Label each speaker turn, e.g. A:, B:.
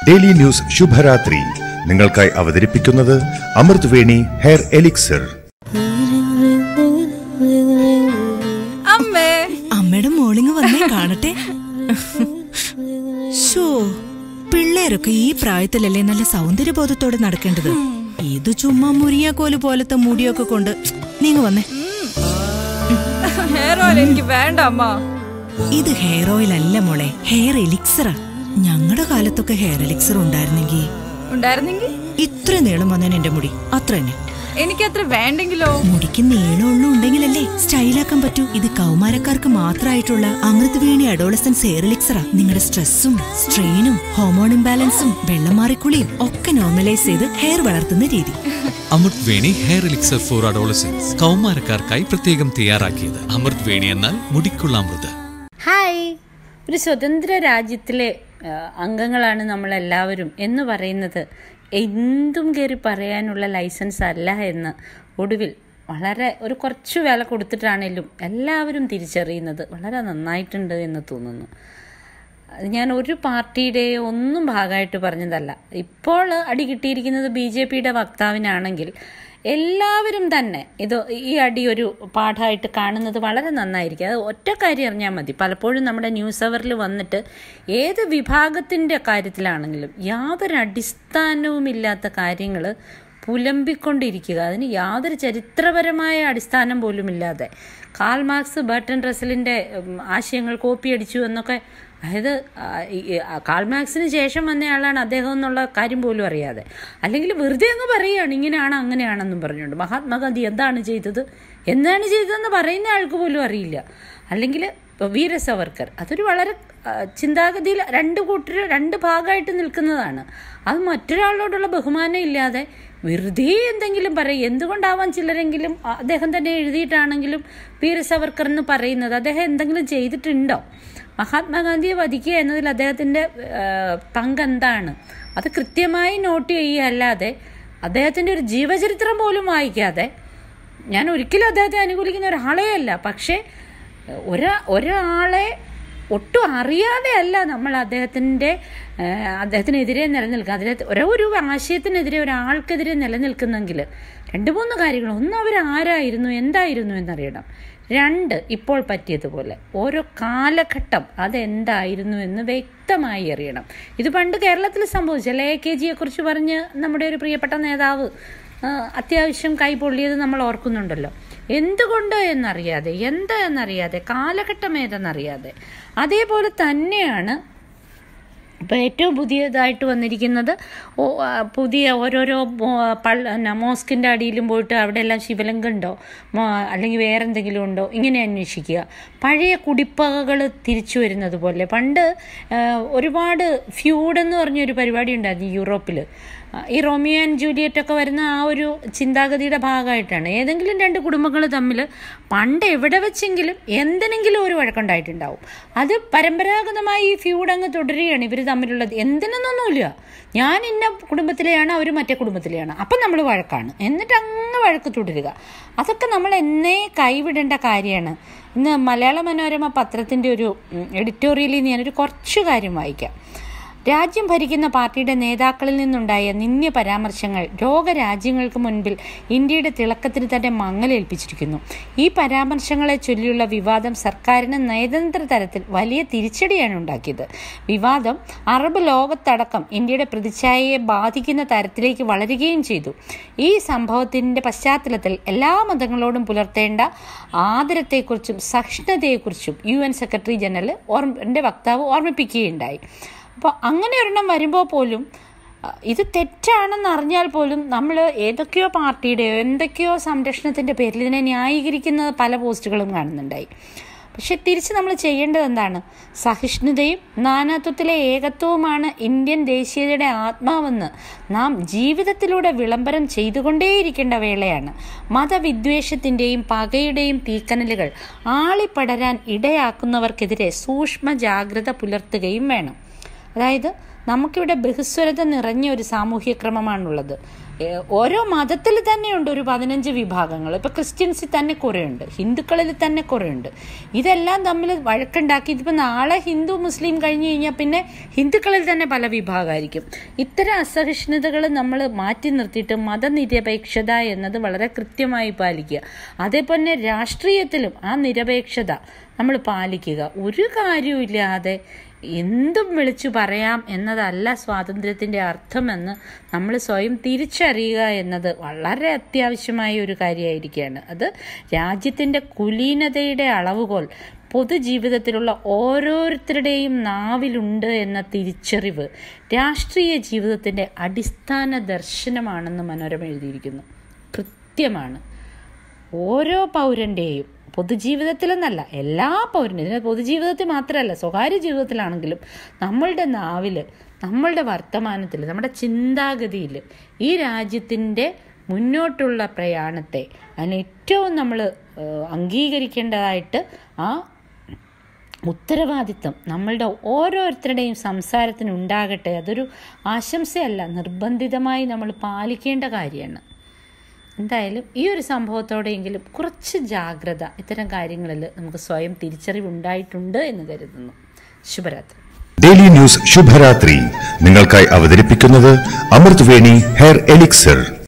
A: daily news ശുഭരാത്രി നിങ്ങൾക്കായി അവതരിപ്പിക്കുന്നത് അമൃത് വേണി ഹെയർ എലിക്സർ
B: അമ്മേ
C: അമ്മയുടെ മോളിങ് വന്നേ കാണട്ടെ ഷോ പിള്ളേരൊക്കെ ഈ പ്രായത്തിലല്ലേ നല്ല സൗന്ദര്യബോധത്തോടെ നടക്കേണ്ടത് ഇത് ചുമ്മാ മുരിയാക്കോല് പോലത്തെ മുടിയൊക്കെ കൊണ്ട് നീങ്ങ വന്നേ
B: ഹെയർ ഓയിൽ എനിക്ക് വേണ്ട അമ്മ
C: ഇത് ഹെയർ ഓയിൽ അല്ല മോളെ ഹെയർ എലിക്സറാ ഞങ്ങളുടെ കാലത്തൊക്കെ ഹെയർ എലിക്സർ ഉണ്ടായിരുന്നെങ്കിൽ
B: ഉണ്ടായിരുന്നെങ്കിൽ
C: ഇത്ര നീളം വന്നേനെ എന്റെ മുടി അത്ര തന്നെ
B: എനിക്കത്ര വേണ്ടെങ്കിലോ
C: മുടിക്ക് നീളമുള്ള ഉണ്ടെങ്കിലല്ലേ സ്റ്റൈലാക്കാൻ പറ്റൂ ഇത് കൗമാരക്കാർക്ക് മാത്രമായിട്ടുള്ള അമൃത് വേണി അഡോളസൻസ് ഹെയർ എലിക്സറാ നിങ്ങളുടെ സ്ട്രെസ്സും സ്ട്രെയിനും ഹോർമോൺ ഇംബാലൻസും വെള്ളം മാറിക്കുളിയും ഒക്കെ നോർമലൈസ് ചെയ്ത് ഹെയർ വളർത്തുന്ന രീതി
D: Amrit Veni hair elixir for adolescents കൗമാരക്കാർക്കായി പ്രത്യേകം തയ്യാറാക്കിയത് അമൃത് വേണി എന്നാൽ മുടിക്കുള്ള അമൃത്
E: ഹായ് ഒരു സ്വതന്ത്ര രാജ്യത്തിലെ ആ, അംഗങ്ങളാണ് നമ്മളെല്ലാവരും എന്ന് പറയുന്നത് എന്തും കയറി പറയാനുള്ള ലൈസൻസ് അല്ല എന്ന് ഒടുവിൽ വളരെ ഒരു കുറച്ച് വില കൊടുത്തിട്ടാണേലും എല്ലാവരും തിരിച്ചറിയുന്നത് വളരെ നന്നായിട്ടുണ്ട് എന്ന് തോന്നുന്നു അത് ഞാൻ ഒരു പാർട്ടിയുടെയോ ഒന്നും ഭാഗമായിട്ട് പറഞ്ഞതല്ല ഇപ്പോൾ അടി കിട്ടിയിരിക്കുന്നത് ബി ജെ പിയുടെ വക്താവിനാണെങ്കിൽ എല്ലാവരും തന്നെ ഇത് ഈ അടി ഒരു പാഠമായിട്ട് കാണുന്നത് വളരെ നന്നായിരിക്കും അത് ഒറ്റ കാര്യം അറിഞ്ഞാൽ മതി പലപ്പോഴും നമ്മുടെ ന്യൂസ് അവറിൽ വന്നിട്ട് ഏത് വിഭാഗത്തിൻ്റെ കാര്യത്തിലാണെങ്കിലും യാതൊരു അടിസ്ഥാനവുമില്ലാത്ത കാര്യങ്ങൾ പുലമ്പിക്കൊണ്ടിരിക്കുക അതിന് യാതൊരു ചരിത്രപരമായ അടിസ്ഥാനം പോലുമില്ലാതെ കാൽ മാർക്സ് ബർട്ടൺ റസലിൻ്റെ ഉം, ആശയങ്ങൾ കോപ്പിയടിച്ചു എന്നൊക്കെ അതായത് ആ, ഈ, ആ, കാൾ മാർക്സിന് ശേഷം വന്നയാളാണ് അദ്ദേഹം എന്നുള്ള കാര്യം പോലും അറിയാതെ അല്ലെങ്കിൽ വെറുതെ അങ്ങ് പറയുകയാണ് ഇങ്ങനെയാണ് അങ്ങനെയാണെന്നും പറഞ്ഞുകൊണ്ട് മഹാത്മാഗാന്ധി എന്താണ് ചെയ്തത് എന്താണ് ചെയ്തതെന്ന് പറയുന്ന ആൾക്ക് പോലും അറിയില്ല അല്ലെങ്കിൽ വീര സവർക്കർ അതൊരു വളരെ ആ, ചിന്താഗതിയിൽ രണ്ട് കൂട്ടർ രണ്ട് ഭാഗമായിട്ട് നിൽക്കുന്നതാണ് അത് മറ്റൊരാളോടുള്ള ബഹുമാനം ഇല്ലാതെ വെറുതെ എന്തെങ്കിലും പറയും എന്തുകൊണ്ടാവാൻ ചിലരെങ്കിലും ആ, അദ്ദേഹം തന്നെ എഴുതിയിട്ടാണെങ്കിലും വീര സവർക്കർ എന്ന് പറയുന്നത് അദ്ദേഹം എന്തെങ്കിലും ചെയ്തിട്ടുണ്ടോ മഹാത്മാഗാന്ധിയെ വധിക്കുക എന്നതിൽ അദ്ദേഹത്തിൻ്റെ പങ്ക് എന്താണ് അത് കൃത്യമായി നോട്ട് ചെയ്യുകയല്ലാതെ അദ്ദേഹത്തിൻ്റെ ഒരു ജീവചരിത്രം പോലും വായിക്കാതെ ഞാൻ ഒരിക്കലും അദ്ദേഹത്തെ അനുകൂലിക്കുന്ന ഒരാളേ അല്ല പക്ഷേ ഒരാ ഒരാളെ ഒട്ടും അറിയാതെ അല്ല നമ്മൾ അദ്ദേഹത്തിൻ്റെ അദ്ദേഹത്തിനെതിരെ നിലനിൽക്കുക അതിലെ ഓരോ ഒരു ആശയത്തിനെതിരെ ഒരാൾക്കെതിരെ നിലനിൽക്കുന്നെങ്കിൽ രണ്ട് മൂന്ന് കാര്യങ്ങൾ ഒന്ന് അവർ ആരായിരുന്നു എന്തായിരുന്നു എന്നറിയണം രണ്ട് ഇപ്പോൾ പറ്റിയതുപോലെ ഓരോ കാലഘട്ടം അതെന്തായിരുന്നു എന്ന് വ്യക്തമായി അറിയണം ഇത് പണ്ട് കേരളത്തിൽ സംഭവിച്ചല്ലേ എ കെ ജിയെക്കുറിച്ച് പറഞ്ഞ് നമ്മുടെ ഒരു പ്രിയപ്പെട്ട നേതാവ് ആ, അത്യാവശ്യം കൈ പൊള്ളിയത് നമ്മൾ ഓർക്കുന്നുണ്ടല്ലോ എന്തുകൊണ്ട് എന്നറിയാതെ എന്താ എന്നറിയാതെ കാലഘട്ടം ഏതെന്നറിയാതെ അതേപോലെ തന്നെയാണ് ഇപ്പോൾ ഏറ്റവും പുതിയതായിട്ട് വന്നിരിക്കുന്നത് ഓ, ആ, പുതിയ ഓരോരോ മോ- പള്ള എന്നാ, മോസ്കിൻ്റെ അടിയിലും പോയിട്ട് അവിടെ എല്ലാം ശിവലിംഗം ഉണ്ടോ മോ- അല്ലെങ്കിൽ വേറെ എന്തെങ്കിലും ഉണ്ടോ ഇങ്ങനെ അന്വേഷിക്കുക പഴയ കുടിപ്പകകൾ തിരിച്ചു വരുന്നത് പോലെ പണ്ട് ആ, ഒരുപാട് ഫ്യൂഡ് എന്ന് പറഞ്ഞൊരു പരിപാടി ഉണ്ടായിരുന്നു യൂറോപ്പിൽ ഈ റോമിയോ ആൻഡ് ജൂലിയറ്റ് ഒക്കെ വരുന്ന ആ ഒരു ചിന്താഗതിയുടെ ഭാഗമായിട്ടാണ് ഏതെങ്കിലും രണ്ട് കുടുംബങ്ങൾ തമ്മിൽ പണ്ട് എവിടെ വെച്ചെങ്കിലും എന്തിനെങ്കിലും ഒരു വഴക്കുണ്ടായിട്ടുണ്ടാവും അത് പരമ്പരാഗതമായി ഈ ഫ്യൂഡ് അങ്ങ് തുടരുകയാണ് ഇവർ തമ്മിലുള്ളത് എന്തിനൊന്നുമില്ല ഞാൻ ഇന്ന കുടുംബത്തിലെയാണ് അവർ മറ്റേ കുടുംബത്തിലെയാണ് അപ്പം നമ്മൾ വഴക്കാണ് എന്നിട്ട് അങ്ങ് വഴക്ക് തുടരുക അതൊക്കെ നമ്മൾ എന്നേ കൈവിടേണ്ട കാര്യമാണ് ഇന്ന് മലയാള മനോരമ പത്രത്തിൻ്റെ ഒരു എഡിറ്റോറിയലിൽ നിന്ന് ഞാനൊരു കുറച്ച് കാര്യം വായിക്കാം രാജ്യം ഭരിക്കുന്ന പാർട്ടിയുടെ നേതാക്കളിൽ നിന്നുണ്ടായ നിന്ദ്യ പരാമർശങ്ങൾ ലോകരാജ്യങ്ങൾക്ക് മുൻപിൽ ഇന്ത്യയുടെ തിളക്കത്തിന് തന്നെ മങ്ങലേൽപ്പിച്ചിരിക്കുന്നു ഈ പരാമർശങ്ങളെ ചൊല്ലിയുള്ള വിവാദം സർക്കാരിന് നയതന്ത്ര തലത്തിൽ വലിയ തിരിച്ചടിയാണ് ഉണ്ടാക്കിയത് വിവാദം അറബ് ലോകത്തടക്കം ഇന്ത്യയുടെ പ്രതിച്ഛായയെ ബാധിക്കുന്ന തരത്തിലേക്ക് വളരുകയും ചെയ്തു ഈ സംഭവത്തിൻ്റെ പശ്ചാത്തലത്തിൽ എല്ലാ മതങ്ങളോടും പുലർത്തേണ്ട ആദരത്തെക്കുറിച്ചും സഹിഷ്ണുതയെക്കുറിച്ചും യു എൻ സെക്രട്ടറി ജനറൽ ഓർമ്മ വക്താവ് ഓർമ്മിപ്പിക്കുകയുണ്ടായി അപ്പോൾ അങ്ങനെ ഒരെണ്ണം വരുമ്പോൾ പോലും അഹ് ഇത് തെറ്റാണെന്ന് അറിഞ്ഞാൽ പോലും നമ്മൾ ഏതൊക്കെയോ പാർട്ടിയുടെയോ എന്തൊക്കെയോ സംരക്ഷണത്തിൻ്റെ പേരിൽ ഇതിനെ ന്യായീകരിക്കുന്ന പല പോസ്റ്റുകളും കാണുന്നുണ്ടായി പക്ഷെ തിരിച്ച് നമ്മൾ ചെയ്യേണ്ടത് എന്താണ് സഹിഷ്ണുതയും നാനാത്വത്തിലെ ഏകത്വവുമാണ് ഇന്ത്യൻ ദേശീയതയുടെ ആത്മാവെന്ന് നാം ജീവിതത്തിലൂടെ വിളംബരം ചെയ്തുകൊണ്ടേയിരിക്കേണ്ട വേളയാണ് മതവിദ്വേഷത്തിൻ്റെയും പകയുടെയും തീക്കനലുകൾ ആളിപ്പടരാൻ ഇടയാക്കുന്നവർക്കെതിരെ സൂക്ഷ്മ ജാഗ്രത പുലർത്തുകയും വേണം അതായത് നമുക്കിവിടെ ബഹുസ്വരത നിറഞ്ഞ ഒരു സാമൂഹ്യ ക്രമമാണുള്ളത് ഏഹ് ഓരോ മതത്തിൽ തന്നെയുണ്ട് ഒരു പതിനഞ്ച് വിഭാഗങ്ങൾ ഇപ്പോൾ ക്രിസ്ത്യൻസിൽ തന്നെ കുറേയുണ്ട് ഹിന്ദുക്കളിൽ തന്നെ കുറേയുണ്ട് ഇതെല്ലാം തമ്മിൽ വഴക്കുണ്ടാക്കി ഇതിപ്പോൾ നാളെ ഹിന്ദു മുസ്ലിം കഴിഞ്ഞ് കഴിഞ്ഞാൽ പിന്നെ ഹിന്ദുക്കളിൽ തന്നെ പല വിഭാഗമായിരിക്കും ഇത്തരം അസഹിഷ്ണുതകൾ നമ്മൾ മാറ്റി നിർത്തിയിട്ട് മതനിരപേക്ഷത എന്നത് വളരെ കൃത്യമായി പാലിക്കുക അതേപോലെ രാഷ്ട്രീയത്തിലും ആ നിരപേക്ഷത നമ്മൾ പാലിക്കുക ഒരു കാര്യവുമില്ലാതെ എന്തും വിളിച്ചു പറയാം എന്നതല്ല സ്വാതന്ത്ര്യത്തിൻ്റെ അർത്ഥമെന്ന് നമ്മൾ സ്വയം തിരിച്ചറിയുക എന്നത് വളരെ അത്യാവശ്യമായ ഒരു കാര്യമായിരിക്കുകയാണ് അത് രാജ്യത്തിൻ്റെ കുലീനതയുടെ അളവുകോൽ പൊതുജീവിതത്തിലുള്ള ഓരോരുത്തരുടെയും നാവിലുണ്ട് എന്ന തിരിച്ചറിവ് രാഷ്ട്രീയ ജീവിതത്തിൻ്റെ അടിസ്ഥാന ദർശനമാണെന്ന് മനോരമ എഴുതിയിരിക്കുന്നു കൃത്യമാണ് ഓരോ പൗരൻ്റെയും പൊതുജീവിതത്തിലെന്നല്ല എല്ലാ പൗരനും ഇതിന് പൊതുജീവിതത്തിൽ മാത്രമല്ല സ്വകാര്യ ജീവിതത്തിലാണെങ്കിലും നമ്മളുടെ നാവിൽ നമ്മളുടെ വർത്തമാനത്തിൽ നമ്മുടെ ചിന്താഗതിയിൽ ഈ രാജ്യത്തിൻ്റെ മുന്നോട്ടുള്ള പ്രയാണത്തെ അതിന് ഏറ്റവും നമ്മൾ അംഗീകരിക്കേണ്ടതായിട്ട് ആ ഉത്തരവാദിത്തം നമ്മളുടെ ഓരോരുത്തരുടെയും സംസാരത്തിന് ഉണ്ടാകട്ടെ അതൊരു ആശംസയല്ല നിർബന്ധിതമായി നമ്മൾ പാലിക്കേണ്ട കാര്യമാണ് എന്തായാലും ഈ ഒരു സംഭവത്തോടെയെങ്കിലും കുറച്ച് ജാഗ്രത ഇത്തരം കാര്യങ്ങളിൽ നമുക്ക് സ്വയം തിരിച്ചറിവുണ്ടായിട്ടുണ്ട് എന്ന് കരുതുന്നു ശുഭരാത്രി
A: ഡെയിലി ന്യൂസ് ശുഭരാത്രി നിങ്ങൾക്കായി അവതരിപ്പിക്കുന്നത് അമൃത് വേണി ഹെയർ എലിക്സർ